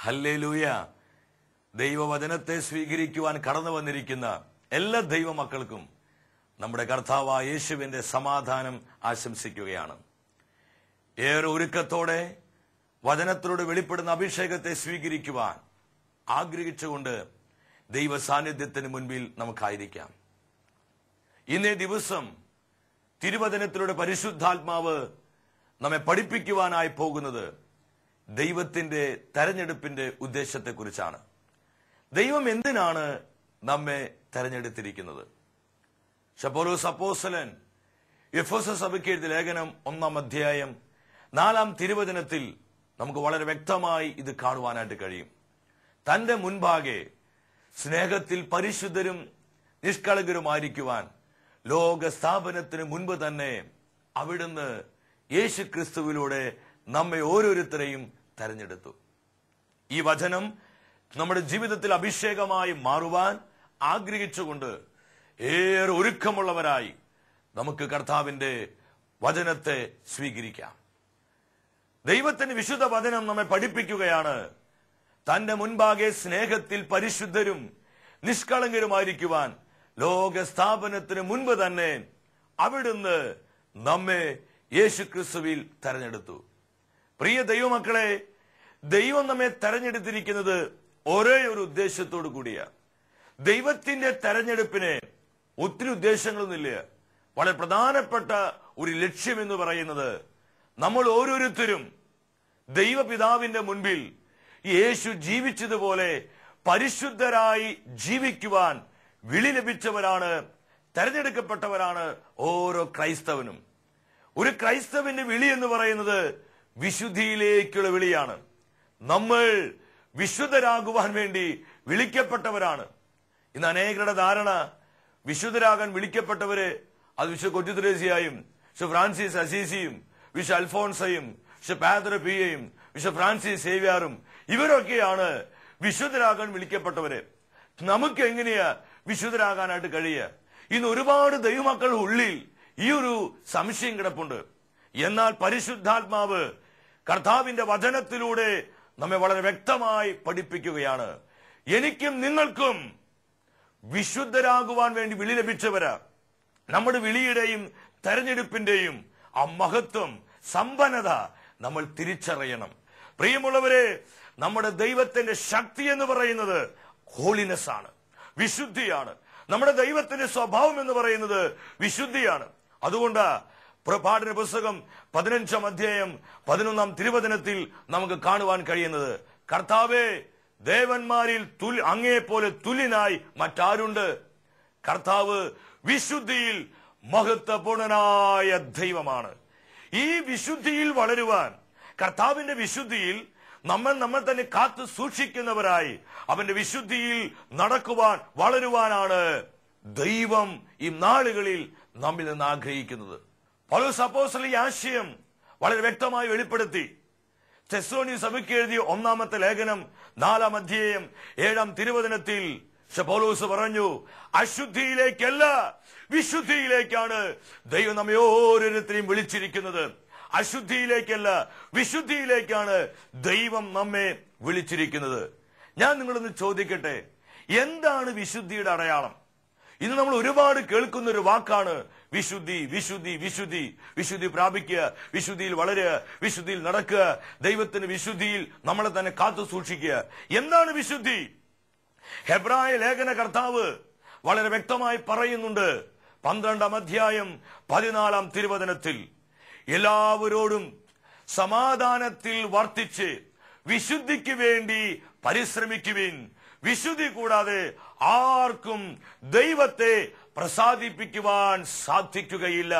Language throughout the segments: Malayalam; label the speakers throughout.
Speaker 1: ഹല്ലേലൂയ ദൈവവചനത്തെ സ്വീകരിക്കുവാൻ കടന്നു വന്നിരിക്കുന്ന എല്ലാ ദൈവമക്കൾക്കും നമ്മുടെ കർത്താവായ യേശുവിന്റെ സമാധാനം ആശംസിക്കുകയാണ് ഏറെ ഒരുക്കത്തോടെ വചനത്തിലൂടെ വെളിപ്പെടുന്ന അഭിഷേകത്തെ സ്വീകരിക്കുവാൻ ആഗ്രഹിച്ചുകൊണ്ട് ദൈവ സാന്നിധ്യത്തിന് മുൻപിൽ നമുക്കായിരിക്കാം ഇന്നേ ദിവസം തിരുവചനത്തിലൂടെ പരിശുദ്ധാത്മാവ് നമ്മെ പഠിപ്പിക്കുവാനായി പോകുന്നത് ദൈവത്തിന്റെ തെരഞ്ഞെടുപ്പിന്റെ ഉദ്ദേശത്തെക്കുറിച്ചാണ് ദൈവം എന്തിനാണ് നമ്മെ തെരഞ്ഞെടുത്തിരിക്കുന്നത് ഷപ്പോലോസ് അപ്പോസലൻ എഫോസ സഭയ്ക്ക് എഴുതിയ ലേഖനം ഒന്നാം അധ്യായം നാലാം തിരുവചനത്തിൽ നമുക്ക് വളരെ വ്യക്തമായി ഇത് കാണുവാനായിട്ട് കഴിയും തന്റെ മുൻപാകെ സ്നേഹത്തിൽ പരിശുദ്ധരും നിഷ്കളങ്കരുമായിരിക്കുവാൻ ലോക സ്ഥാപനത്തിന് മുൻപ് തന്നെ അവിടുന്ന് യേശു ക്രിസ്തുവിലൂടെ നമ്മെ ഓരോരുത്തരെയും തെരഞ്ഞെടുത്തു ഈ വചനം നമ്മുടെ ജീവിതത്തിൽ അഭിഷേകമായി മാറുവാൻ ആഗ്രഹിച്ചുകൊണ്ട് ഏറെ ഒരുക്കമുള്ളവരായി നമുക്ക് കർത്താവിന്റെ വചനത്തെ സ്വീകരിക്കാം ദൈവത്തിന്റെ വിശുദ്ധ വചനം നമ്മെ പഠിപ്പിക്കുകയാണ് തന്റെ മുൻപാകെ സ്നേഹത്തിൽ പരിശുദ്ധരും നിഷ്കളങ്കരുമായിരിക്കുവാൻ ലോക സ്ഥാപനത്തിന് മുൻപ് തന്നെ അവിടുന്ന് നമ്മെ യേശു ക്രിസ്തുവിൽ തെരഞ്ഞെടുത്തു പ്രിയ ദൈവമക്കളെ ദൈവം നമ്മെ തെരഞ്ഞെടുത്തിരിക്കുന്നത് ഒരേ ഒരു ഉദ്ദേശത്തോടു കൂടിയാണ് ദൈവത്തിന്റെ തെരഞ്ഞെടുപ്പിന് ഒത്തിരി ഉദ്ദേശങ്ങളൊന്നുമില്ല വളരെ പ്രധാനപ്പെട്ട ഒരു ലക്ഷ്യം എന്ന് പറയുന്നത് നമ്മൾ ഓരോരുത്തരും ദൈവപിതാവിന്റെ മുൻപിൽ യേശു ജീവിച്ചതുപോലെ പരിശുദ്ധരായി ജീവിക്കുവാൻ വിളി ലഭിച്ചവരാണ് തെരഞ്ഞെടുക്കപ്പെട്ടവരാണ് ഓരോ ക്രൈസ്തവനും ഒരു ക്രൈസ്തവന്റെ വിളി എന്ന് പറയുന്നത് വിശുദ്ധിയിലേക്കുള്ള വിളിയാണ് നമ്മൾ വിശുദ്ധരാകുവാൻ വേണ്ടി വിളിക്കപ്പെട്ടവരാണ് ഇന്ന് അനേകരുടെ ധാരണ വിശുദ്ധരാകാൻ വിളിക്കപ്പെട്ടവര് അത് വിശ്വ കൊച്ചുത്രേസിയായും വിശ്വ ഫ്രാൻസിസ് അസീസിയും വിശ്വ അൽഫോൺസയും വിശ്വ പാത്ര പിയയും വിശ്വ ഫ്രാൻസിസ് സേവ്യാറും ഇവരൊക്കെയാണ് വിശുദ്ധരാകാൻ വിളിക്കപ്പെട്ടവര് നമുക്ക് എങ്ങനെയാ വിശുദ്ധരാകാനായിട്ട് കഴിയുക ഇന്ന് ഒരുപാട് ദൈവമക്കൾ ഉള്ളിൽ ഈ ഒരു സംശയം കിടപ്പുണ്ട് എന്നാൽ പരിശുദ്ധാത്മാവ് കർത്താവിന്റെ വചനത്തിലൂടെ നമ്മെ വളരെ വ്യക്തമായി പഠിപ്പിക്കുകയാണ് എനിക്കും നിങ്ങൾക്കും വിശുദ്ധരാകുവാൻ വേണ്ടി വിളി ലഭിച്ചവരാ നമ്മുടെ വിളിയുടെയും തെരഞ്ഞെടുപ്പിന്റെയും ആ മഹത്വം സമ്പന്നത നമ്മൾ തിരിച്ചറിയണം പ്രിയമുള്ളവരെ നമ്മുടെ ദൈവത്തിന്റെ ശക്തി എന്ന് പറയുന്നത് ഹോളിനെസ് ആണ് വിശുദ്ധിയാണ് നമ്മുടെ ദൈവത്തിന്റെ സ്വഭാവം എന്ന് പറയുന്നത് വിശുദ്ധിയാണ് അതുകൊണ്ട് പ്രഭാടന പുസ്തകം പതിനഞ്ചാം അധ്യായം പതിനൊന്നാം തിരുവചനത്തിൽ നമുക്ക് കാണുവാൻ കഴിയുന്നത് കർത്താവേ ദേവന്മാരിൽ തുൽ അങ്ങേ പോലെ തുല്യനായി മറ്റാരുണ്ട് കർത്താവ് വിശുദ്ധിയിൽ മഹത്വപൂർണനായ ദൈവമാണ് ഈ വിശുദ്ധിയിൽ വളരുവാൻ കർത്താവിന്റെ വിശുദ്ധിയിൽ നമ്മൾ നമ്മൾ തന്നെ കാത്തു സൂക്ഷിക്കുന്നവരായി അവന്റെ വിശുദ്ധിയിൽ നടക്കുവാൻ വളരുവാനാണ് ദൈവം ഈ നാളുകളിൽ നമ്മിൽ നിന്ന് ആഗ്രഹിക്കുന്നത് പൗലോസ് അപ്പോസ്തലൻ ഈ ആശയം വളരെ വ്യക്തമായി വെളിപ്പെടുത്തി തെസ്സോണി സഭയ്ക്ക് എഴുതിയ ഒന്നാമത്തെ ലേഖനം നാലാം അധ്യായം ഏഴാം തിരുവചനത്തിൽ പക്ഷെ പൗലോസ് പറഞ്ഞു അശുദ്ധിയിലേക്കല്ല വിശുദ്ധിയിലേക്കാണ് ദൈവം നമ്മെ ഓരോരുത്തരെയും വിളിച്ചിരിക്കുന്നത് അശുദ്ധിയിലേക്കല്ല വിശുദ്ധിയിലേക്കാണ് ദൈവം നമ്മെ വിളിച്ചിരിക്കുന്നത് ഞാൻ നിങ്ങളൊന്ന് ചോദിക്കട്ടെ എന്താണ് വിശുദ്ധിയുടെ അടയാളം ഇന്ന് നമ്മൾ ഒരുപാട് കേൾക്കുന്ന ഒരു വാക്കാണ് വിശുദ്ധി വിശുദ്ധി വിശുദ്ധി വിശുദ്ധി പ്രാപിക്കുക വിശുദ്ധിയിൽ വളരുക വിശുദ്ധിയിൽ നടക്കുക ദൈവത്തിന് വിശുദ്ധിയിൽ നമ്മളെ തന്നെ കാത്തു സൂക്ഷിക്കുക എന്താണ് വിശുദ്ധി ഹെബ്രായ ലേഖന കർത്താവ് വളരെ വ്യക്തമായി പറയുന്നുണ്ട് പന്ത്രണ്ടാം അധ്യായം പതിനാലാം തിരുവചനത്തിൽ എല്ലാവരോടും സമാധാനത്തിൽ വർത്തിച്ച് വിശുദ്ധിക്ക് വേണ്ടി പരിശ്രമിക്കുവിൻ വിശുദ്ധി കൂടാതെ ആർക്കും ദൈവത്തെ പ്രസാദിപ്പിക്കുവാൻ സാധിക്കുകയില്ല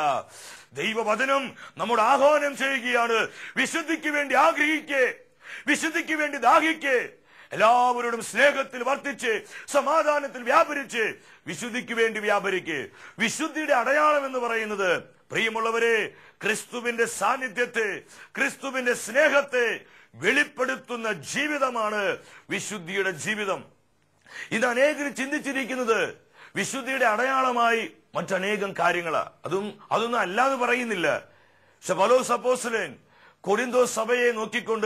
Speaker 1: ദൈവവചനം നമ്മുടെ ആഹ്വാനം ചെയ്യുകയാണ് വിശുദ്ധിക്ക് വേണ്ടി ആഗ്രഹിക്കേ വിശുദ്ധിക്ക് വേണ്ടി ദാഹിക്കേ എല്ലാവരോടും സ്നേഹത്തിൽ വർത്തിച്ച് സമാധാനത്തിൽ വ്യാപരിച്ച് വിശുദ്ധിക്ക് വേണ്ടി വ്യാപരിക്ക് വിശുദ്ധിയുടെ അടയാളം എന്ന് പറയുന്നത് പ്രിയമുള്ളവരെ ക്രിസ്തുവിന്റെ സാന്നിധ്യത്തെ ക്രിസ്തുവിന്റെ സ്നേഹത്തെ വെളിപ്പെടുത്തുന്ന ജീവിതമാണ് വിശുദ്ധിയുടെ ജീവിതം ഇത് അനേകർ ചിന്തിച്ചിരിക്കുന്നത് വിശുദ്ധിയുടെ അടയാളമായി മറ്റനേകം കാര്യങ്ങളാ അതും അതൊന്നും അല്ലാതെ പറയുന്നില്ല പക്ഷെ പലോ സപ്പോസലൻ കൊരിന്തോ സഭയെ നോക്കിക്കൊണ്ട്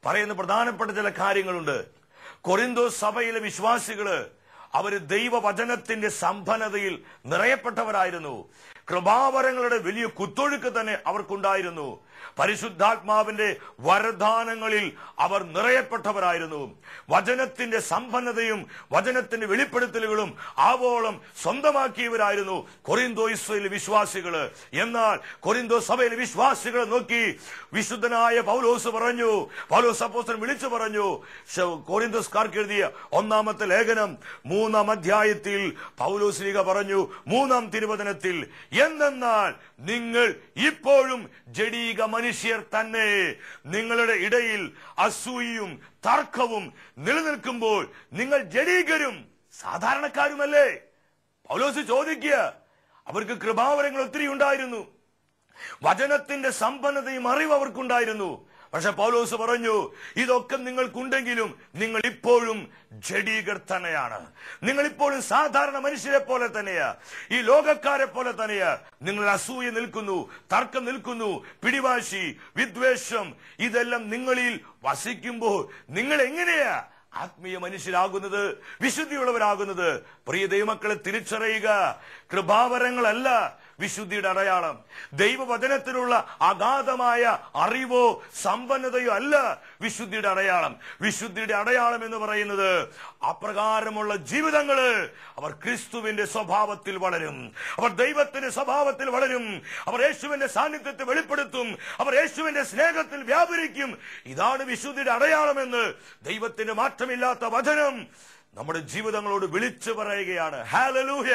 Speaker 1: പറയുന്ന പ്രധാനപ്പെട്ട ചില കാര്യങ്ങളുണ്ട് കൊറിന്തോ സഭയിലെ വിശ്വാസികള് അവര് ദൈവവചനത്തിന്റെ സമ്പന്നതയിൽ നിറയപ്പെട്ടവരായിരുന്നു കൃപാവരങ്ങളുടെ വലിയ കുത്തൊഴുക്ക് തന്നെ അവർക്കുണ്ടായിരുന്നു പരിശുദ്ധാത്മാവിന്റെ വരദാനങ്ങളിൽ അവർ നിറയപ്പെട്ടവരായിരുന്നു വചനത്തിന്റെ സമ്പന്നതയും വചനത്തിന്റെ വെളിപ്പെടുത്തലുകളും ആവോളം സ്വന്തമാക്കിയവരായിരുന്നു കൊറിന്തോ ഇസ്രയേൽ വിശ്വാസികള് എന്നാൽ കൊറിന്തോ സഭയിലെ വിശ്വാസികളെ നോക്കി വിശുദ്ധനായ പൗലോസ് പറഞ്ഞു പൗലോസ് അപ്പോസ്തലൻ വിളിച്ചു പറഞ്ഞു ശ- കൊറിന്തോസ്കാർക്ക് എഴുതിയ ഒന്നാമത്തെ ലേഖനം മൂന്നാം അധ്യായത്തിൽ പൗലോസ് ലീഗ പറഞ്ഞു മൂന്നാം തിരുവചനത്തിൽ എന്തെന്നാൽ നിങ്ങൾ ഇപ്പോഴും ജഡീക മനുഷ്യർ തന്നെ നിങ്ങളുടെ ഇടയിൽ അസൂയയും തർക്കവും നിലനിൽക്കുമ്പോൾ നിങ്ങൾ ജഡീകരും സാധാരണക്കാരുമല്ലേ പൗലോസ് ചോദിക്കുക അവർക്ക് കൃപാവരങ്ങൾ ഒത്തിരി ഉണ്ടായിരുന്നു വചനത്തിന്റെ സമ്പന്നതയും അറിവ് അവർക്കുണ്ടായിരുന്നു പക്ഷെ പൗലോസ് പറഞ്ഞു ഇതൊക്കെ നിങ്ങൾക്കുണ്ടെങ്കിലും നിങ്ങൾ ഇപ്പോഴും ജഡീകർ തന്നെയാണ് നിങ്ങൾ ഇപ്പോഴും സാധാരണ മനുഷ്യരെ പോലെ തന്നെയാ ഈ ലോകക്കാരെ പോലെ തന്നെയാ നിങ്ങൾ അസൂയ നിൽക്കുന്നു തർക്കം നിൽക്കുന്നു പിടിവാശി വിദ്വേഷം ഇതെല്ലാം നിങ്ങളിൽ വസിക്കുമ്പോൾ നിങ്ങൾ എങ്ങനെയാ ആത്മീയ മനുഷ്യരാകുന്നത് വിശുദ്ധിയുള്ളവരാകുന്നത് പ്രിയ ദൈവമക്കളെ തിരിച്ചറിയുക കൃപാവരങ്ങളല്ല വിശുദ്ധിയുടെ അടയാളം ദൈവവചനത്തിലുള്ള അഗാധമായ അറിവോ സമ്പന്നതയോ അല്ല വിശുദ്ധിയുടെ അടയാളം വിശുദ്ധിയുടെ അടയാളം എന്ന് പറയുന്നത് അപ്രകാരമുള്ള ജീവിതങ്ങള് അവർ ക്രിസ്തുവിന്റെ സ്വഭാവത്തിൽ വളരും അവർ ദൈവത്തിന്റെ സ്വഭാവത്തിൽ വളരും അവർ യേശുവിന്റെ സാന്നിധ്യത്തെ വെളിപ്പെടുത്തും അവർ യേശുവിന്റെ സ്നേഹത്തിൽ വ്യാപരിക്കും ഇതാണ് വിശുദ്ധിയുടെ അടയാളമെന്ന് ദൈവത്തിന്റെ മാറ്റമില്ലാത്ത വചനം നമ്മുടെ ജീവിതങ്ങളോട് വിളിച്ചു പറയുകയാണ് ഹാലലൂഹ്യ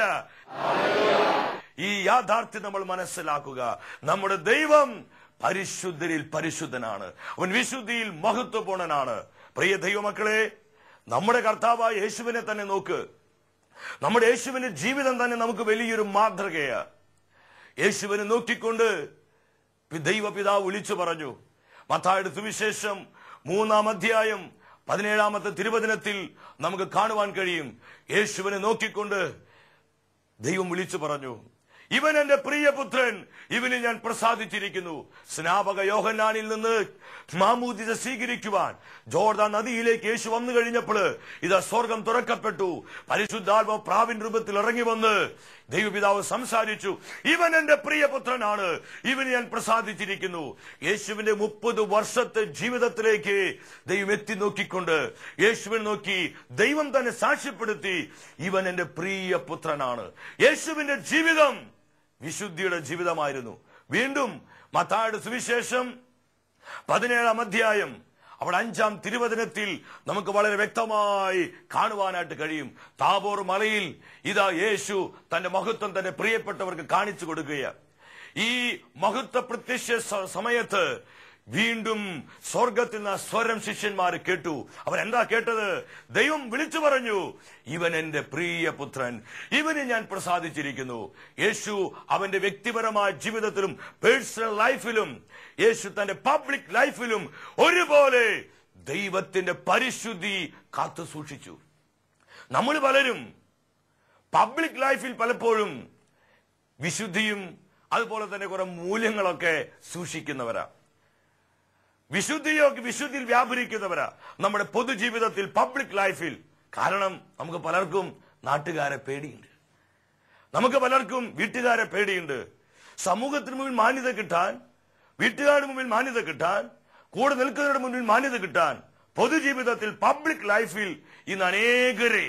Speaker 1: ഈ യാഥാർത്ഥ്യം നമ്മൾ മനസ്സിലാക്കുക നമ്മുടെ ദൈവം പരിശുദ്ധരിൽ പരിശുദ്ധനാണ് അവൻ വിശുദ്ധിയിൽ മഹത്വപൂർണനാണ് പ്രിയ ദൈവമക്കളെ നമ്മുടെ കർത്താവായ യേശുവിനെ തന്നെ നോക്ക് നമ്മുടെ യേശുവിന്റെ ജീവിതം തന്നെ നമുക്ക് വലിയൊരു മാതൃകയാ യേശുവിനെ നോക്കിക്കൊണ്ട് പി- ദൈവപിതാവ് വിളിച്ചു പറഞ്ഞു മത്തായുടെ സുവിശേഷം മൂന്നാം അധ്യായം പതിനേഴാമത്തെ തിരുവചനത്തിൽ നമുക്ക് കാണുവാൻ കഴിയും യേശുവിനെ നോക്കിക്കൊണ്ട് ദൈവം വിളിച്ചു പറഞ്ഞു ഇവൻ എന്റെ പ്രിയപുത്രൻ ഇവന് ഞാൻ പ്രസാദിച്ചിരിക്കുന്നു സ്നാപക യോഹന്നാനിൽ നിന്ന് മാമൂദിത സ്വീകരിക്കുവാൻ ജോർദാൻ നദിയിലേക്ക് യേശു വന്നു കഴിഞ്ഞപ്പോൾ ഇതാ സ്വർഗം തുറക്കപ്പെട്ടു പരിശുദ്ധാത്മ പ്രാവിൻ രൂപത്തിൽ ഇറങ്ങി വന്ന് ദൈവപിതാവ് സംസാരിച്ചു ഇവൻ എന്റെ പ്രിയപുത്രനാണ് ഇവന് ഞാൻ പ്രസാദിച്ചിരിക്കുന്നു യേശുവിന്റെ മുപ്പത് വർഷത്തെ ജീവിതത്തിലേക്ക് ദൈവം എത്തി നോക്കിക്കൊണ്ട് യേശുവിനെ നോക്കി ദൈവം തന്നെ സാക്ഷ്യപ്പെടുത്തി ഇവൻ എന്റെ പ്രിയ പുത്രനാണ് യേശുവിന്റെ ജീവിതം വിശുദ്ധിയുടെ ജീവിതമായിരുന്നു വീണ്ടും മത്തായുടെ സുവിശേഷം പതിനേഴാം അധ്യായം അവിടെ അഞ്ചാം തിരുവചനത്തിൽ നമുക്ക് വളരെ വ്യക്തമായി കാണുവാനായിട്ട് കഴിയും താബോർ മലയിൽ ഇതാ യേശു തന്റെ മഹത്വം തന്റെ പ്രിയപ്പെട്ടവർക്ക് കാണിച്ചു കൊടുക്കുകയാണ് ഈ മഹത്വ പ്രത്യക്ഷ സ- സമയത്ത് വീണ്ടും സ്വർഗത്തിൽ നിന്ന് ആ സ്വരം ശിഷ്യന്മാർ കേട്ടു അവൻ എന്താ കേട്ടത് ദൈവം വിളിച്ചു പറഞ്ഞു ഇവൻ എന്റെ പ്രിയ പുത്രൻ ഇവന് ഞാൻ പ്രസാദിച്ചിരിക്കുന്നു യേശു അവന്റെ വ്യക്തിപരമായ ജീവിതത്തിലും പേഴ്സണൽ ലൈഫിലും യേശു തന്റെ പബ്ലിക് ലൈഫിലും ഒരുപോലെ ദൈവത്തിന്റെ പരിശുദ്ധി കാത്തു സൂക്ഷിച്ചു നമ്മൾ പലരും പബ്ലിക് ലൈഫിൽ പലപ്പോഴും വിശുദ്ധിയും അതുപോലെ തന്നെ കുറെ മൂല്യങ്ങളൊക്കെ സൂക്ഷിക്കുന്നവരാ വിശുദ്ധിയൊക്കെ വിശുദ്ധിയിൽ വ്യാപരിക്കുന്നവരാ നമ്മുടെ പൊതുജീവിതത്തിൽ പബ്ലിക് ലൈഫിൽ കാരണം നമുക്ക് പലർക്കും നാട്ടുകാരെ പേടിയുണ്ട് നമുക്ക് പലർക്കും വീട്ടുകാരെ പേടിയുണ്ട് സമൂഹത്തിന് മുമ്പിൽ മാന്യത കിട്ടാൻ വീട്ടുകാരുടെ മുമ്പിൽ മാന്യത കിട്ടാൻ കൂടെ നിൽക്കുന്നവരുടെ മുന്നിൽ മാന്യത കിട്ടാൻ പൊതുജീവിതത്തിൽ പബ്ലിക് ലൈഫിൽ ഇന്ന് അനേകരെ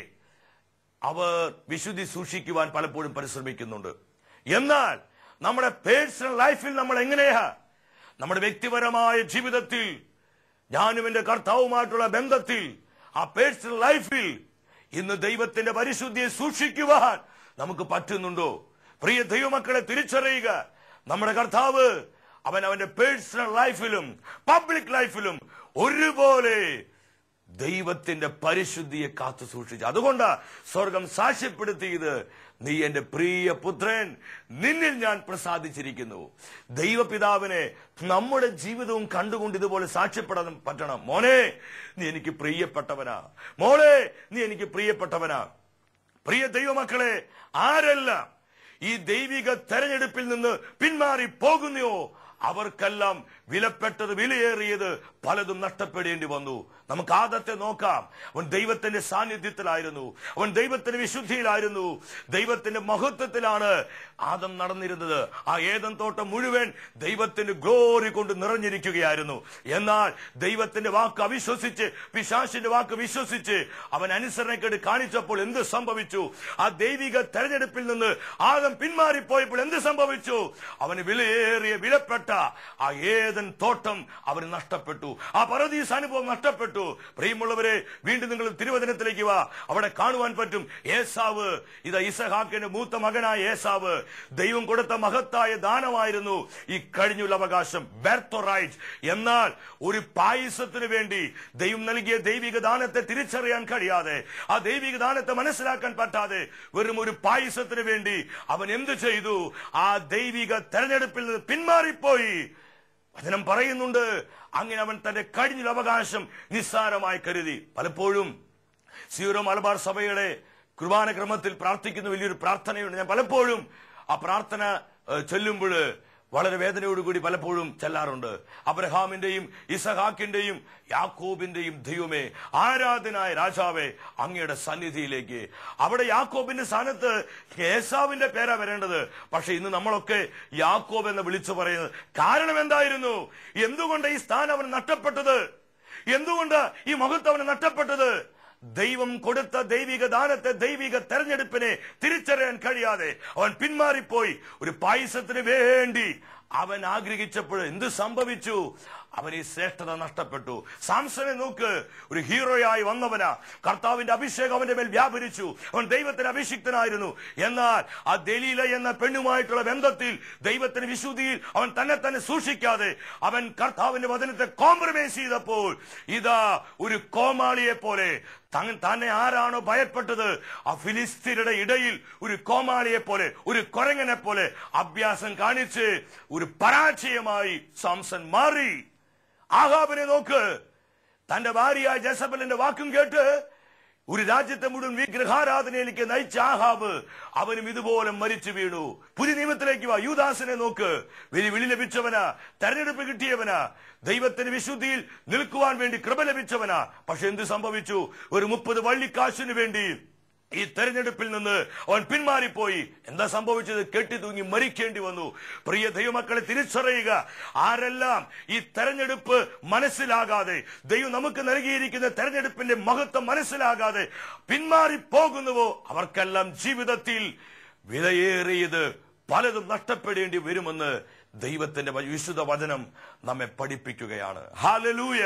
Speaker 1: അവർ വിശുദ്ധി സൂക്ഷിക്കുവാൻ പലപ്പോഴും പരിശ്രമിക്കുന്നുണ്ട് എന്നാൽ നമ്മുടെ പേഴ്സണൽ ലൈഫിൽ നമ്മൾ എങ്ങനെയാ നമ്മുടെ വ്യക്തിപരമായ ജീവിതത്തിൽ ഞാനും എന്റെ കർത്താവുമായിട്ടുള്ള ബന്ധത്തിൽ ആ പേഴ്സണൽ ലൈഫിൽ ഇന്ന് ദൈവത്തിന്റെ പരിശുദ്ധിയെ സൂക്ഷിക്കുവാൻ നമുക്ക് പറ്റുന്നുണ്ടോ പ്രിയ ദൈവമക്കളെ തിരിച്ചറിയുക നമ്മുടെ കർത്താവ് അവൻ അവന്റെ പേഴ്സണൽ ലൈഫിലും പബ്ലിക് ലൈഫിലും ഒരുപോലെ ദൈവത്തിന്റെ പരിശുദ്ധിയെ കാത്തു സൂക്ഷിച്ചു അതുകൊണ്ടാ സ്വർഗം സാക്ഷ്യപ്പെടുത്തിയത് നീ എന്റെ പ്രിയ പുത്രൻ നിന്നിൽ ഞാൻ പ്രസാദിച്ചിരിക്കുന്നു ദൈവപിതാവിനെ നമ്മുടെ ജീവിതവും കണ്ടുകൊണ്ട് ഇതുപോലെ സാക്ഷ്യപ്പെടാൻ പറ്റണം മോനെ നീ എനിക്ക് പ്രിയപ്പെട്ടവനാ മോളെ നീ എനിക്ക് പ്രിയപ്പെട്ടവനാ പ്രിയ ദൈവമക്കളെ ആരെല്ലാം ഈ ദൈവിക തെരഞ്ഞെടുപ്പിൽ നിന്ന് പിന്മാറി പോകുന്നയോ അവർക്കെല്ലാം വിലപ്പെട്ടത് വിലയേറിയത് പലതും നഷ്ടപ്പെടേണ്ടി വന്നു നമുക്ക് ആദത്തെ നോക്കാം അവൻ ദൈവത്തിന്റെ സാന്നിധ്യത്തിലായിരുന്നു അവൻ ദൈവത്തിന്റെ വിശുദ്ധിയിലായിരുന്നു ദൈവത്തിന്റെ മഹത്വത്തിലാണ് ആദം നടന്നിരുന്നത് ആ ഏതൻ തോട്ടം മുഴുവൻ ദൈവത്തിന്റെ ഗ്ലോറി കൊണ്ട് നിറഞ്ഞിരിക്കുകയായിരുന്നു എന്നാൽ ദൈവത്തിന്റെ വാക്ക് അവിശ്വസിച്ച് പിശാശിന്റെ വാക്ക് വിശ്വസിച്ച് അവൻ അനുസരണക്കേട് കാണിച്ചപ്പോൾ എന്ത് സംഭവിച്ചു ആ ദൈവിക തെരഞ്ഞെടുപ്പിൽ നിന്ന് ആദം പിന്മാറിപ്പോയപ്പോൾ എന്ത് സംഭവിച്ചു അവന് വിലയേറിയ വിലപ്പെട്ട ആ ഏതൻ തോട്ടം അവന് നഷ്ടപ്പെട്ടു ആ പരദീസ് അനുഭവം നഷ്ടപ്പെട്ടു പ്രിയമുള്ളവരെ വീണ്ടും നിങ്ങൾ തിരുവചനത്തിലേക്ക് വാ അവിടെ കാണുവാൻ പറ്റും ഏസാവ് ഇത് ഇസഹാക്കിന്റെ മൂത്ത മകനായ ഏസാവ് ദൈവം കൊടുത്ത മഹത്തായ ദാനമായിരുന്നു ഈ കഴിഞ്ഞുള്ള അവകാശം ബെർത്തോറൈറ്റ് എന്നാൽ ഒരു പായസത്തിന് വേണ്ടി ദൈവം നൽകിയ ദൈവിക ദാനത്തെ തിരിച്ചറിയാൻ കഴിയാതെ ആ ദൈവിക ദാനത്തെ മനസ്സിലാക്കാൻ പറ്റാതെ വെറും ഒരു പായസത്തിന് വേണ്ടി അവൻ എന്തു ചെയ്തു ആ ദൈവിക തെരഞ്ഞെടുപ്പിൽ നിന്ന് പിന്മാറിപ്പോയി വചനം പറയുന്നുണ്ട് അങ്ങനെ അവൻ തന്റെ കഴിഞ്ഞ അവകാശം നിസ്സാരമായി കരുതി പലപ്പോഴും സീറോ മലബാർ സഭയുടെ കുർബാന ക്രമത്തിൽ പ്രാർത്ഥിക്കുന്ന വലിയൊരു പ്രാർത്ഥനയുണ്ട് ഞാൻ പലപ്പോഴും ആ പ്രാർത്ഥന ചൊല്ലുമ്പോൾ വളരെ വേദനയോടുകൂടി പലപ്പോഴും ചെല്ലാറുണ്ട് അബ്രഹാമിന്റെയും ഇസഹാക്കിന്റെയും യാക്കോബിന്റെയും ദൈവമേ ആരാധനായ രാജാവേ അങ്ങയുടെ സന്നിധിയിലേക്ക് അവിടെ യാക്കോബിന്റെ സ്ഥാനത്ത് ഏസാവിന്റെ പേരാ വരേണ്ടത് പക്ഷെ ഇന്ന് നമ്മളൊക്കെ യാക്കോബ് എന്ന് വിളിച്ചു പറയുന്നത് കാരണം എന്തായിരുന്നു എന്തുകൊണ്ട് ഈ സ്ഥാനം അവൻ നഷ്ടപ്പെട്ടത് എന്തുകൊണ്ട് ഈ മഹത്വം അവന് നഷ്ടപ്പെട്ടത് ദൈവം കൊടുത്ത ദൈവിക ദാനത്തെ ദൈവിക തെരഞ്ഞെടുപ്പിനെ തിരിച്ചറിയാൻ കഴിയാതെ അവൻ പിന്മാറിപ്പോയി ഒരു പായസത്തിന് വേണ്ടി അവൻ ആഗ്രഹിച്ചപ്പോൾ എന്ത് സംഭവിച്ചു അവൻ ഈ ശ്രേഷ്ഠത നഷ്ടപ്പെട്ടു സാംസനെ നോക്ക് ഒരു ഹീറോയായി വന്നവനാ കർത്താവിന്റെ അഭിഷേകം അവന്റെ മേൽ വ്യാപരിച്ചു അവൻ ദൈവത്തിന് അഭിഷിക്തനായിരുന്നു എന്നാൽ ആ ദലീല എന്ന പെണ്ണുമായിട്ടുള്ള ബന്ധത്തിൽ ദൈവത്തിന് വിശുദ്ധിയിൽ അവൻ തന്നെ തന്നെ സൂക്ഷിക്കാതെ അവൻ കർത്താവിന്റെ വചനത്തെ കോംപ്രമൈസ് ചെയ്തപ്പോൾ ഇതാ ഒരു കോമാളിയെ പോലെ തങ്ങ- തന്നെ ആരാണോ ഭയപ്പെട്ടത് ആ ഫിലിസ്തീനയുടെ ഇടയിൽ ഒരു കോമാളിയെ പോലെ ഒരു കൊരങ്ങനെ പോലെ അഭ്യാസം കാണിച്ച് ഒരു പരാജയമായി സാംസൺ മാറി ആഹാബിനെ നോക്ക് തന്റെ ഭാര്യയായ ജസബലിന്റെ വാക്കും കേട്ട് ഒരു രാജ്യത്തെ മുഴുവൻ വിഗ്രഹാരാധനയിലേക്ക് നയിച്ച ആഹാബ് അവനും ഇതുപോലെ മരിച്ചു വീണു പുതിയ നിയമത്തിലേക്ക് വാ യൂദാസിനെ നോക്ക് വിളി വിളി ലഭിച്ചവനാ തെരഞ്ഞെടുപ്പ് കിട്ടിയവനാ ദൈവത്തിന് വിശുദ്ധിയിൽ നിൽക്കുവാൻ വേണ്ടി കൃപ ലഭിച്ചവനാ പക്ഷെ എന്ത് സംഭവിച്ചു ഒരു മുപ്പത് വള്ളിക്കാശിന് വേണ്ടി ഈ തെരഞ്ഞെടുപ്പിൽ നിന്ന് അവൻ പിന്മാറിപ്പോയി എന്താ സംഭവിച്ചത് കെട്ടി തൂങ്ങി മരിക്കേണ്ടി വന്നു പ്രിയ ദൈവമക്കളെ തിരിച്ചറിയുക ആരെല്ലാം ഈ തെരഞ്ഞെടുപ്പ് മനസ്സിലാകാതെ ദൈവം നമുക്ക് നൽകിയിരിക്കുന്ന തെരഞ്ഞെടുപ്പിന്റെ മഹത്വം മനസ്സിലാകാതെ പിന്മാറിപ്പോകുന്നുവോ അവർക്കെല്ലാം ജീവിതത്തിൽ വിലയേറിയത് പലതും നഷ്ടപ്പെടേണ്ടി വരുമെന്ന് ദൈവത്തിന്റെ വ- വിശുദ്ധ വചനം നമ്മെ പഠിപ്പിക്കുകയാണ് ഹാലലൂയ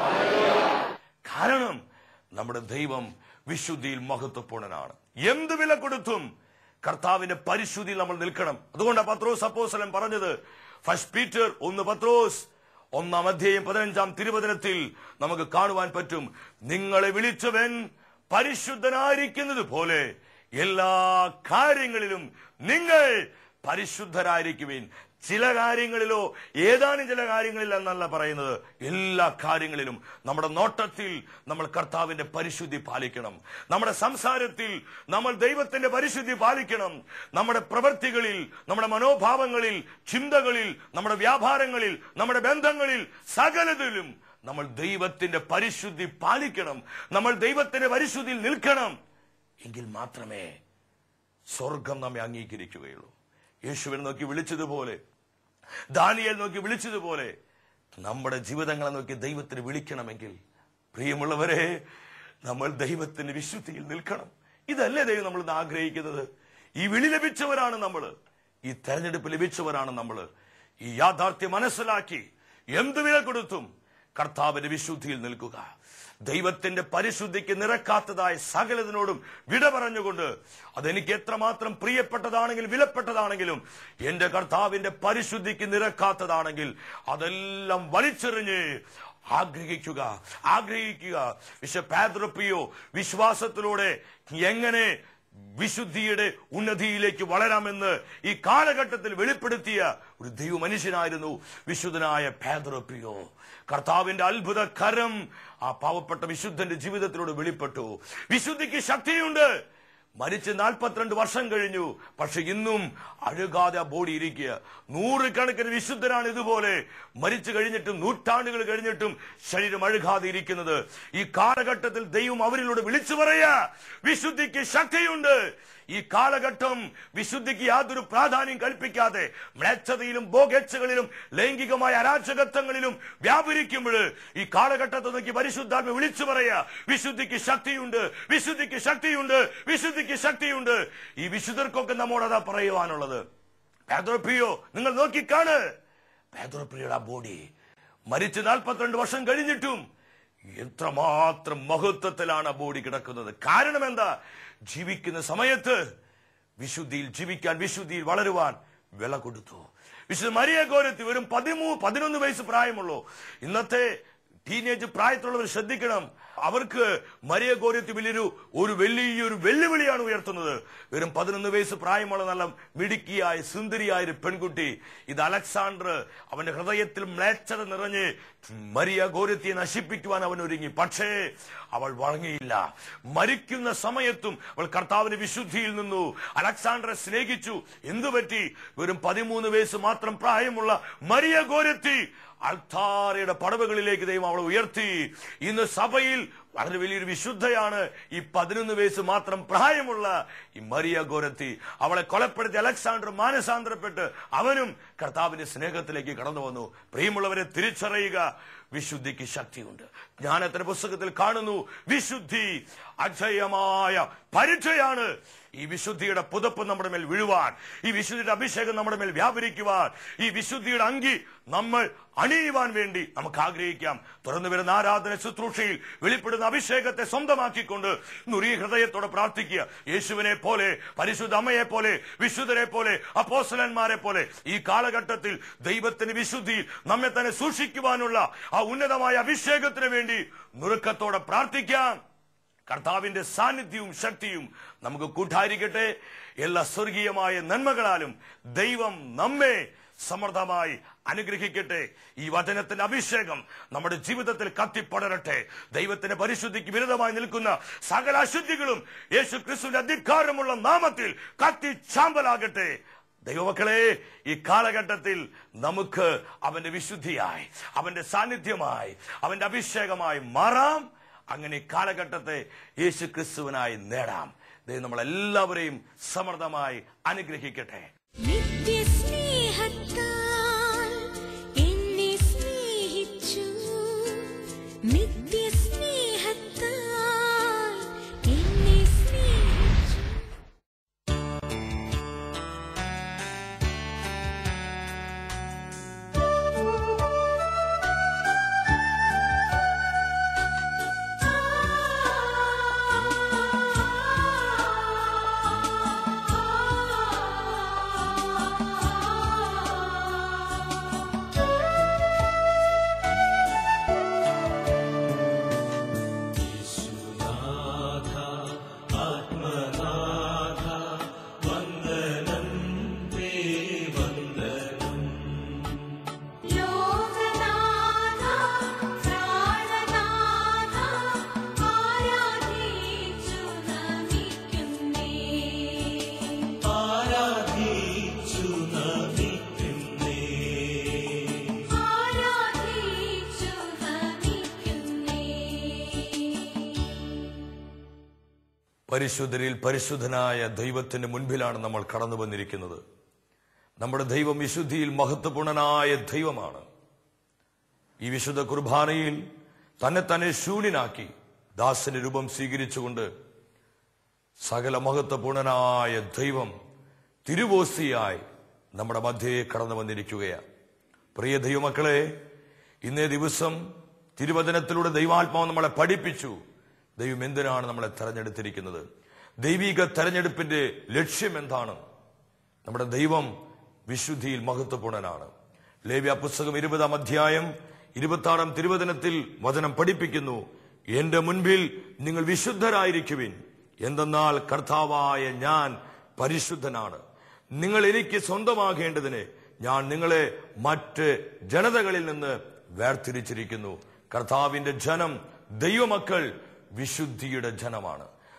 Speaker 1: കാരണം നമ്മുടെ ദൈവം വിശുദ്ധിയിൽ മഹത്വപൂർണനാണ് എന്ത് വില കൊടുത്തും കർത്താവിന്റെ പരിശുദ്ധിയിൽ നമ്മൾ നിൽക്കണം അതുകൊണ്ട് പത്രോസ് അപ്പോസലൻ പറഞ്ഞത് ഫസ്റ്റ് പീറ്റർ ഒന്ന് പത്രോസ് ഒന്നാം അധ്യായം പതിനഞ്ചാം തിരുവചനത്തിൽ നമുക്ക് കാണുവാൻ പറ്റും നിങ്ങളെ വിളിച്ചവൻ പരിശുദ്ധനായിരിക്കുന്നത് പോലെ എല്ലാ കാര്യങ്ങളിലും നിങ്ങൾ പരിശുദ്ധരായിരിക്കുവിൻ ചില കാര്യങ്ങളിലോ ഏതാനും ചില കാര്യങ്ങളിൽ എന്നല്ല പറയുന്നത് എല്ലാ കാര്യങ്ങളിലും നമ്മുടെ നോട്ടത്തിൽ നമ്മൾ കർത്താവിന്റെ പരിശുദ്ധി പാലിക്കണം നമ്മുടെ സംസാരത്തിൽ നമ്മൾ ദൈവത്തിന്റെ പരിശുദ്ധി പാലിക്കണം നമ്മുടെ പ്രവൃത്തികളിൽ നമ്മുടെ മനോഭാവങ്ങളിൽ ചിന്തകളിൽ നമ്മുടെ വ്യാപാരങ്ങളിൽ നമ്മുടെ ബന്ധങ്ങളിൽ സകലതിലും നമ്മൾ ദൈവത്തിന്റെ പരിശുദ്ധി പാലിക്കണം നമ്മൾ ദൈവത്തിന്റെ പരിശുദ്ധിയിൽ നിൽക്കണം എങ്കിൽ മാത്രമേ സ്വർഗം നമ്മെ അംഗീകരിക്കുകയുള്ളൂ യേശുവിനെ നോക്കി വിളിച്ചതുപോലെ ദാനിയേൽ നോക്കി വിളിച്ചതുപോലെ നമ്മുടെ ജീവിതങ്ങളെ നോക്കി ദൈവത്തിന് വിളിക്കണമെങ്കിൽ പ്രിയമുള്ളവരെ നമ്മൾ ദൈവത്തിന്റെ വിശുദ്ധിയിൽ നിൽക്കണം ഇതല്ലേ ദൈവം നമ്മൾ ഇന്ന് ആഗ്രഹിക്കുന്നത് ഈ വിളി ലഭിച്ചവരാണ് നമ്മൾ ഈ തെരഞ്ഞെടുപ്പ് ലഭിച്ചവരാണ് നമ്മൾ ഈ യാഥാർത്ഥ്യം മനസ്സിലാക്കി എന്ത് വില കൊടുത്തും കർത്താവിന്റെ വിശുദ്ധിയിൽ നിൽക്കുക ദൈവത്തിന്റെ പരിശുദ്ധിക്ക് നിരക്കാത്തതായ സകലതിനോടും വിട പറഞ്ഞുകൊണ്ട് അതെനിക്ക് എത്രമാത്രം പ്രിയപ്പെട്ടതാണെങ്കിലും വിലപ്പെട്ടതാണെങ്കിലും എന്റെ കർത്താവിന്റെ പരിശുദ്ധിക്ക് നിരക്കാത്തതാണെങ്കിൽ അതെല്ലാം വലിച്ചെറിഞ്ഞ് ആഗ്രഹിക്കുക ആഗ്രഹിക്കുക വിശ പാദ്രപ്പിയോ വിശ്വാസത്തിലൂടെ എങ്ങനെ വിശുദ്ധിയുടെ ഉന്നതിയിലേക്ക് വളരാമെന്ന് ഈ കാലഘട്ടത്തിൽ വെളിപ്പെടുത്തിയ ഒരു ദൈവ മനുഷ്യനായിരുന്നു വിശുദ്ധനായ പാദ്രപ്പിയോ കർത്താവിന്റെ അത്ഭുത കരം ആ പാവപ്പെട്ട വിശുദ്ധന്റെ ജീവിതത്തിലൂടെ വെളിപ്പെട്ടു വിശുദ്ധിക്ക് ശക്തിയുണ്ട് മരിച്ച് നാൽപ്പത്തിരണ്ട് വർഷം കഴിഞ്ഞു പക്ഷെ ഇന്നും അഴുകാതെ ആ ബോഡി ഇരിക്കുക നൂറുകണക്കിന് വിശുദ്ധരാണ് ഇതുപോലെ മരിച്ചു കഴിഞ്ഞിട്ടും നൂറ്റാണ്ടുകൾ കഴിഞ്ഞിട്ടും ശരീരം അഴുകാതെ ഇരിക്കുന്നത് ഈ കാലഘട്ടത്തിൽ ദൈവം അവരിലൂടെ വിളിച്ചു പറയാ വിശുദ്ധിക്ക് ശക്തിയുണ്ട് ഈ കാലഘട്ടം വിശുദ്ധിക്ക് യാതൊരു പ്രാധാന്യം കൽപ്പിക്കാതെ മ്ലേച്ഛതയിലും ഭോഗേച്ഛകളിലും ലൈംഗികമായ അരാജകത്വങ്ങളിലും വ്യാപരിക്കുമ്പോൾ ഈ കാലഘട്ടത്തിൽ നോക്കി പരിശുദ്ധാത്മ വിളിച്ചു പറയാ വിശുദ്ധിക്ക് ശക്തിയുണ്ട് വിശുദ്ധിക്ക് ശക്തിയുണ്ട് വിശുദ്ധിക്ക് ശക്തിയുണ്ട് ഈ വിശുദ്ധർക്കൊക്കെ നമ്മോടതാ പറയുവാനുള്ളത് പേദ്രോപ്രിയോ നിങ്ങൾ നോക്കിക്കാണ് പേദ്രോപ്രിയുടെ ആ ബോഡി മരിച്ച് നാൽപ്പത്തിരണ്ട് വർഷം കഴിഞ്ഞിട്ടും എത്രമാത്രം മഹത്വത്തിലാണ് ആ ബോഡി കിടക്കുന്നത് കാരണം എന്താ ജീവിക്കുന്ന സമയത്ത് വിശുദ്ധിയിൽ ജീവിക്കാൻ വിശുദ്ധിയിൽ വളരുവാൻ വില കൊടുത്തു വിശുദ്ധ മരിയ ഗോരത്തി വെറും പതിമൂ പതിനൊന്ന് വയസ്സ് പ്രായമുള്ളൂ ഇന്നത്തെ ടീനേജ് പ്രായത്തിലുള്ളവർ ശ്രദ്ധിക്കണം അവർക്ക് മരിയ ഗോരത്തി വലിയൊരു ഒരു വലിയൊരു വെല്ലുവിളിയാണ് ഉയർത്തുന്നത് വെറും പതിനൊന്ന് വയസ്സ് പ്രായമുള്ള നല്ല മിടുക്കിയായ സുന്ദരിയായ ഒരു പെൺകുട്ടി ഇത് അലക്സാണ്ടർ അവന്റെ ഹൃദയത്തിൽ മ്ലേച്ഛത നിറഞ്ഞ് മരിയ ഗോരത്തിയെ നശിപ്പിക്കുവാൻ അവൻ ഒരുങ്ങി പക്ഷേ അവൾ വഴങ്ങിയില്ല മരിക്കുന്ന സമയത്തും അവൾ കർത്താവിന് വിശുദ്ധിയിൽ നിന്നു അലക്സാണ്ടറെ സ്നേഹിച്ചു എന്തുപറ്റി വെറും പതിമൂന്ന് വയസ്സ് മാത്രം പ്രായമുള്ള മരിയ ഗോരത്തി അൾത്താരയുടെ പടവുകളിലേക്ക് ദൈവം അവളെ ഉയർത്തി ഇന്ന് സഭയിൽ വളരെ വലിയൊരു വിശുദ്ധയാണ് ഈ പതിനൊന്ന് വയസ്സ് മാത്രം പ്രായമുള്ള ഈ മരിയ ഗോരത്തി അവളെ കൊലപ്പെടുത്തി അലക്സാണ്ടർ മാനസാന്തരപ്പെട്ട് അവനും കർത്താവിന്റെ സ്നേഹത്തിലേക്ക് കടന്നു വന്നു പ്രിയമുള്ളവരെ തിരിച്ചറിയുക വിശുദ്ധിക്ക് ശക്തിയുണ്ട് ജ്ഞാനത്തിന്റെ പുസ്തകത്തിൽ കാണുന്നു വിശുദ്ധി അക്ഷയമായ പരീക്ഷയാണ് ഈ വിശുദ്ധിയുടെ പുതപ്പ് നമ്മുടെ മേൽ വീഴുവാൻ ഈ വിശുദ്ധിയുടെ അഭിഷേകം നമ്മുടെ മേൽ വ്യാപരിക്കുവാൻ ഈ വിശുദ്ധിയുടെ അങ്കി നമ്മൾ അണിയുവാൻ വേണ്ടി നമുക്ക് ആഗ്രഹിക്കാം തുറന്നു വരുന്ന ആരാധന ശുശ്രൂഷയിൽ വെളിപ്പെടുന്ന അഭിഷേകത്തെ സ്വന്തമാക്കിക്കൊണ്ട് നുറിയ ഹൃദയത്തോടെ പ്രാർത്ഥിക്കുക യേശുവിനെ പോലെ പരിശുദ്ധ അമ്മയെ പോലെ വിശുദ്ധരെ പോലെ അപ്പോസലന്മാരെ പോലെ ഈ കാലഘട്ടത്തിൽ ദൈവത്തിന് വിശുദ്ധിയിൽ നമ്മെ തന്നെ സൂക്ഷിക്കുവാനുള്ള ആ ഉന്നതമായ അഭിഷേകത്തിന് വേണ്ടി നുറുക്കത്തോടെ പ്രാർത്ഥിക്കാം കർത്താവിന്റെ സാന്നിധ്യവും ശക്തിയും നമുക്ക് കൂട്ടായിരിക്കട്ടെ എല്ലാ സ്വർഗീയമായ നന്മകളാലും ദൈവം നമ്മെ സമൃദ്ധമായി അനുഗ്രഹിക്കട്ടെ ഈ വചനത്തിന്റെ അഭിഷേകം നമ്മുടെ ജീവിതത്തിൽ കത്തിപ്പടരട്ടെ ദൈവത്തിന്റെ പരിശുദ്ധിക്ക് വിരുദ്ധമായി നിൽക്കുന്ന സകല അശുദ്ധികളും യേശു ക്രിസ്തുവിന്റെ അധികാരമുള്ള നാമത്തിൽ കത്തി ചാമ്പലാകട്ടെ ദൈവമക്കളെ ഈ കാലഘട്ടത്തിൽ നമുക്ക് അവന്റെ വിശുദ്ധിയായി അവന്റെ സാന്നിധ്യമായി അവന്റെ അഭിഷേകമായി മാറാം അങ്ങനെ ഈ കാലഘട്ടത്തെ യേശു ക്രിസ്തുവിനായി നേടാം ദൈവം നമ്മളെല്ലാവരെയും സമൃദ്ധമായി അനുഗ്രഹിക്കട്ടെ
Speaker 2: നിത്യസ്നേഹത്താൽ എന്നെ സ്നേഹിച്ചു നിത്യസ്നേഹത്താൽ എന്നെ സ്നേഹിച്ചു ലോകനാഥ പ്രാണനാഥ ആരാധിച്ചു നമിക്കുന്നേ ആരാധിച്ചു നമിക്കുന്നേ
Speaker 1: പരിശുദ്ധരിൽ പരിശുദ്ധനായ ദൈവത്തിന്റെ മുൻപിലാണ് നമ്മൾ കടന്നു വന്നിരിക്കുന്നത് നമ്മുടെ ദൈവം വിശുദ്ധിയിൽ മഹത്വപൂർണനായ ദൈവമാണ് ഈ വിശുദ്ധ കുർബാനയിൽ തന്നെ തന്നെ ശൂന്യനാക്കി ദാസന്റെ രൂപം സ്വീകരിച്ചുകൊണ്ട് സകല മഹത്വപൂർണനായ ദൈവം തിരുവോസ്തിയായി നമ്മുടെ മധ്യയെ കടന്നു വന്നിരിക്കുകയാണ് പ്രിയ ദൈവമക്കളെ ഇന്നേ ദിവസം തിരുവചനത്തിലൂടെ ദൈവാത്മാവ് നമ്മളെ പഠിപ്പിച്ചു ദൈവം എന്തിനാണ് നമ്മളെ തെരഞ്ഞെടുത്തിരിക്കുന്നത് ദൈവിക തെരഞ്ഞെടുപ്പിന്റെ ലക്ഷ്യം എന്താണ് നമ്മുടെ ദൈവം വിശുദ്ധിയിൽ മഹത്വപൂർണനാണ് ലേവ്യ പുസ്തകം ഇരുപതാം അധ്യായം ഇരുപത്തി ആറാം തിരുവചനത്തിൽ വചനം പഠിപ്പിക്കുന്നു എന്റെ മുൻപിൽ നിങ്ങൾ വിശുദ്ധരായിരിക്കുവിൻ എന്തെന്നാൽ കർത്താവായ ഞാൻ പരിശുദ്ധനാണ് നിങ്ങൾ എനിക്ക് സ്വന്തമാകേണ്ടതിന് ഞാൻ നിങ്ങളെ മറ്റ് ജനതകളിൽ നിന്ന് വേർതിരിച്ചിരിക്കുന്നു കർത്താവിന്റെ ജനം ദൈവമക്കൾ വിശുദ്ധിയുടെ ജനമാണ്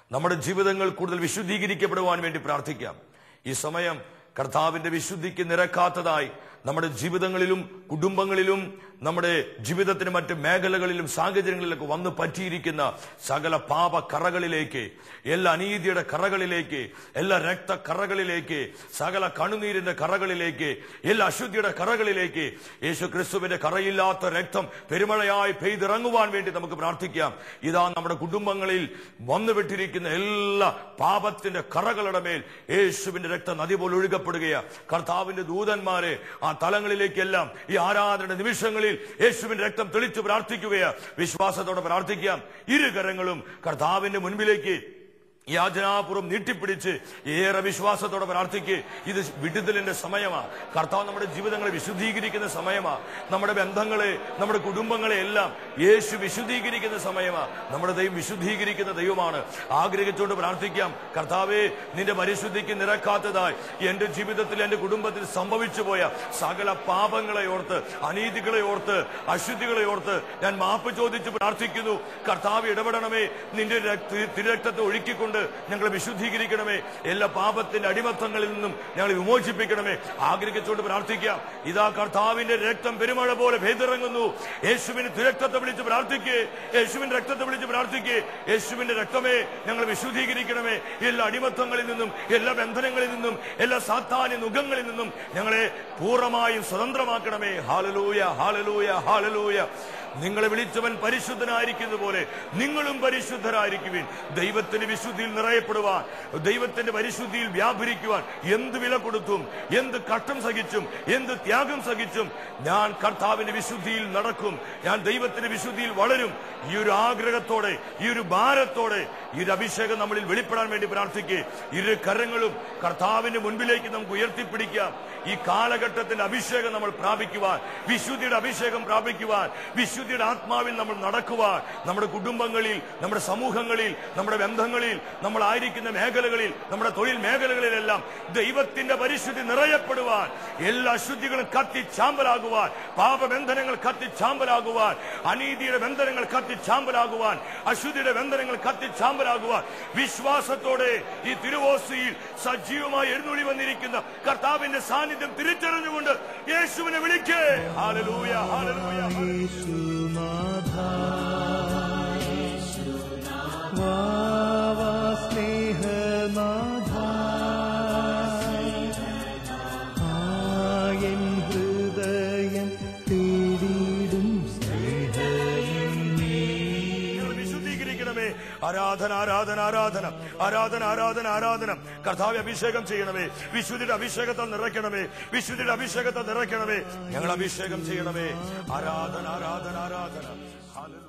Speaker 1: നമ്മുടെ ജീവിതങ്ങൾ കൂടുതൽ വിശുദ്ധീകരിക്കപ്പെടുവാൻ വേണ്ടി പ്രാർത്ഥിക്കാം ഈ സമയം കർത്താവിന്റെ വിശുദ്ധിക്ക് നിരക്കാത്തതായി നമ്മുടെ ജീവിതങ്ങളിലും കുടുംബങ്ങളിലും നമ്മുടെ ജീവിതത്തിന് മറ്റ് മേഖലകളിലും സാഹചര്യങ്ങളിലൊക്കെ വന്നു പറ്റിയിരിക്കുന്ന സകല പാപ കറകളിലേക്ക് എല്ലാ അനീതിയുടെ കറകളിലേക്ക് എല്ലാ രക്ത കറകളിലേക്ക് സകല കണ്ണുനീരിന്റെ കറകളിലേക്ക് എല്ലാ അശുദ്ധിയുടെ കറകളിലേക്ക് യേശു ക്രിസ്തുവിന്റെ കറയില്ലാത്ത രക്തം പെരുമഴയായി പെയ്തിറങ്ങുവാൻ വേണ്ടി നമുക്ക് പ്രാർത്ഥിക്കാം ഇതാ നമ്മുടെ കുടുംബങ്ങളിൽ വന്നുവിട്ടിരിക്കുന്ന എല്ലാ പാപത്തിന്റെ കറകളുടെ മേൽ യേശുവിന്റെ രക്തം നദി പോലെ ഒഴുകപ്പെടുകയാ കർത്താവിന്റെ ദൂതന്മാരെ ആ തലങ്ങളിലേക്കെല്ലാം ഈ ആരാധന നിമിഷങ്ങളിൽ യേശുവിന്റെ രക്തം തെളിച്ച് പ്രാർത്ഥിക്കുകയാ വിശ്വാസത്തോടെ പ്രാർത്ഥിക്കാം ഇരുകരങ്ങളും കർത്താവിന്റെ മുൻപിലേക്ക് യാചനാപൂർവ്വം നീട്ടിപ്പിടിച്ച് ഏറെ വിശ്വാസത്തോടെ പ്രാർത്ഥിക്ക് ഇത് വിടുതലിന്റെ സമയമാ കർത്താവ് നമ്മുടെ ജീവിതങ്ങളെ വിശുദ്ധീകരിക്കുന്ന സമയമാ നമ്മുടെ ബന്ധങ്ങളെ നമ്മുടെ കുടുംബങ്ങളെ എല്ലാം യേശു വിശുദ്ധീകരിക്കുന്ന സമയമാ നമ്മുടെ ദൈവം വിശുദ്ധീകരിക്കുന്ന ദൈവമാണ് ആഗ്രഹിച്ചുകൊണ്ട് പ്രാർത്ഥിക്കാം കർത്താവേ നിന്റെ പരിശുദ്ധിക്ക് നിരക്കാത്തതായി എന്റെ ജീവിതത്തിൽ എന്റെ കുടുംബത്തിൽ സംഭവിച്ചു പോയ സകല പാപങ്ങളെ ഓർത്ത് അനീതികളെ ഓർത്ത് അശുദ്ധികളെ ഓർത്ത് ഞാൻ മാപ്പ് ചോദിച്ച് പ്രാർത്ഥിക്കുന്നു കർത്താവ് ഇടപെടണമേ നിന്റെ രക്ത- തിരുരക്തത്തെ ഒഴുക്കിക്കൊണ്ട് ഞങ്ങളെ വിശുദ്ധീകരിക്കണമേ എല്ലാ പാപത്തിന്റെ അടിമത്തങ്ങളിൽ നിന്നും ഞങ്ങളെ വിമോചിപ്പിക്കണമേ ആഗ്രഹിച്ചുകൊണ്ട് പ്രാർത്ഥിക്കാം ഇതാ കർത്താവിന്റെ രക്തം പെരുമഴ പോലെ ഭേദിറങ്ങുന്നു യേശുവിന് തിരക്തത്തെ വിളിച്ച് പ്രാർത്ഥിക്കേ യേശുവിന്റെ രക്തത്തെ വിളിച്ച് പ്രാർത്ഥിക്കേ യേശുവിന്റെ രക്തമേ ഞങ്ങൾ വിശുദ്ധീകരിക്കണമേ എല്ലാ അടിമത്തങ്ങളിൽ നിന്നും എല്ലാ ബന്ധനങ്ങളിൽ നിന്നും എല്ലാ സാത്താന്യ നുഖങ്ങളിൽ നിന്നും ഞങ്ങളെ പൂർണ്ണമായും സ്വതന്ത്രമാക്കണമേ ഹാലലൂയ ഹാലലൂയ ഹാലലൂയ നിങ്ങളെ വിളിച്ചവൻ പരിശുദ്ധനായിരിക്കുന്ന പോലെ നിങ്ങളും പരിശുദ്ധരായിരിക്കുവിൻ ദൈവത്തിന്റെ വിശുദ്ധിയിൽ നിറയപ്പെടുവാൻ ദൈവത്തിന്റെ പരിശുദ്ധിയിൽ വ്യാപരിക്കുവാൻ എന്ത് വില കൊടുത്തും എന്ത് കഷ്ടം സഹിച്ചും എന്ത് ത്യാഗം സഹിച്ചും ഞാൻ കർത്താവിന്റെ വിശുദ്ധിയിൽ നടക്കും ഞാൻ ദൈവത്തിന്റെ വിശുദ്ധിയിൽ വളരും ഈ ഒരു ആഗ്രഹത്തോടെ ഈ ഒരു ഭാരത്തോടെ ഈ ഒരു അഭിഷേകം നമ്മളിൽ വെളിപ്പെടാൻ വേണ്ടി പ്രാർത്ഥിക്കുക ഇരു കരങ്ങളും കർത്താവിന്റെ മുൻപിലേക്ക് നമുക്ക് ഉയർത്തിപ്പിടിക്കാം ഈ കാലഘട്ടത്തിന്റെ അഭിഷേകം നമ്മൾ പ്രാപിക്കുവാൻ വിശുദ്ധിയുടെ അഭിഷേകം പ്രാപിക്കുവാൻ വിശുദ്ധിയുടെ ആത്മാവിൽ നമ്മൾ നടക്കുവാൻ നമ്മുടെ കുടുംബങ്ങളിൽ നമ്മുടെ സമൂഹങ്ങളിൽ നമ്മുടെ ബന്ധങ്ങളിൽ നമ്മളായിരിക്കുന്ന മേഖലകളിൽ നമ്മുടെ തൊഴിൽ മേഖലകളിലെല്ലാം ദൈവത്തിന്റെ പരിശുദ്ധി നിറയപ്പെടുവാൻ എല്ലാ അശുദ്ധികളും കത്തി ചാമ്പലാകുവാൻ പാപബന്ധനങ്ങൾ കത്തി ചാമ്പലാകുവാൻ അനീതിയുടെ ബന്ധനങ്ങൾ കത്തി ചാമ്പലാകുവാൻ അശുദ്ധിയുടെ ബന്ധനങ്ങൾ കത്തി ചാമ്പലാകുവാൻ വിശ്വാസത്തോടെ ഈ തിരുവോസിയിൽ സജീവമായി എഴുന്നള്ളി വന്നിരിക്കുന്ന കർത്താവിന്റെ സാന്നിധ്യം തിരിച്ചറിഞ്ഞുകൊണ്ട് യേശുവിനെ വിളിക്കേ ഹാലലൂയ ഹാലലൂയ
Speaker 3: യേശുനാഥ വാവാ സ്നേഹനാഥ ആയൻ ഹൃദയം തേടിയിടും സ്നേഹമേ
Speaker 1: ഞങ്ങൾ വിശുദ്ധീകരിക്കണമേ ആരാധന ആരാധന ആരാധന ആരാധന ആരാധന ആരാധന കർത്താവ് അഭിഷേകം ചെയ്യണമേ വിശുദ്ധിയുടെ അഭിഷേകത്തെ നിറയ്ക്കണമേ വിശുദ്ധിയുടെ അഭിഷേകത്തെ നിറയ്ക്കണമേ ഞങ്ങൾ അഭിഷേകം ചെയ്യണമേ ആരാധന ആരാധന ആരാധന ഹല്ലേലൂയ